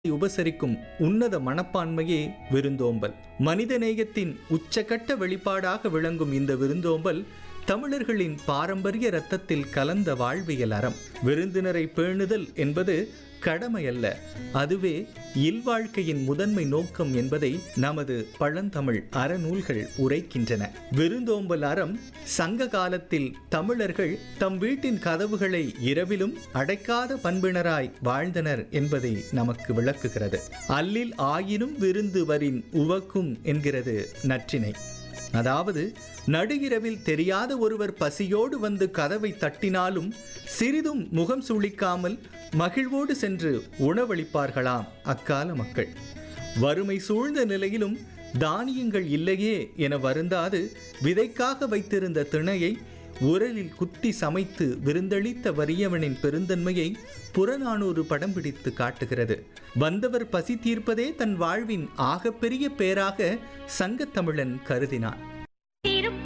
உபசரிக்கும் உன்னத மனப்பான்மையே விருந்தோம்பல் மனிதநேயத்தின் உச்சகட்ட வெளிப்பாடாக விளங்கும் இந்த விருந்தோம்பல் தமிழர்களின் பாரம்பரிய இரத்தத்தில் கலந்த வாழ்வியல் அறம் விருந்தினரை பேணுதல் என்பது கடமை அல்ல அதுவே இல்வாழ்க்கையின் முதன்மை நோக்கம் என்பதை நமது பழந்தமிழ் அறநூல்கள் உரைக்கின்றன விருந்தோம்பல் அறம் சங்க காலத்தில் தமிழர்கள் தம் வீட்டின் கதவுகளை இரவிலும் அடைக்காத பண்பினராய் வாழ்ந்தனர் என்பதை நமக்கு விளக்குகிறது அல்லில் ஆயினும் விருந்து வரின் உவக்கும் என்கிறது நற்றினை அதாவது நடுஇரவில் தெரியாத ஒருவர் பசியோடு வந்து கதவை தட்டினாலும் சிறிதும் முகம் சுளிக்காமல் மகிழ்வோடு சென்று உணவளிப்பார்களாம் அக்கால மக்கள் வறுமை சூழ்ந்த நிலையிலும் தானியங்கள் இல்லையே என வருந்தாது விதைக்காக வைத்திருந்த திணையை உரலில் குத்தி சமைத்து விருந்தளித்த வறியவனின் பெருந்தன்மையை புறநானூறு படம் பிடித்து காட்டுகிறது வந்தவர் பசி தீர்ப்பதே தன் வாழ்வின் ஆகப்பெரிய பேராக சங்கத்தமிழன் கருதினான்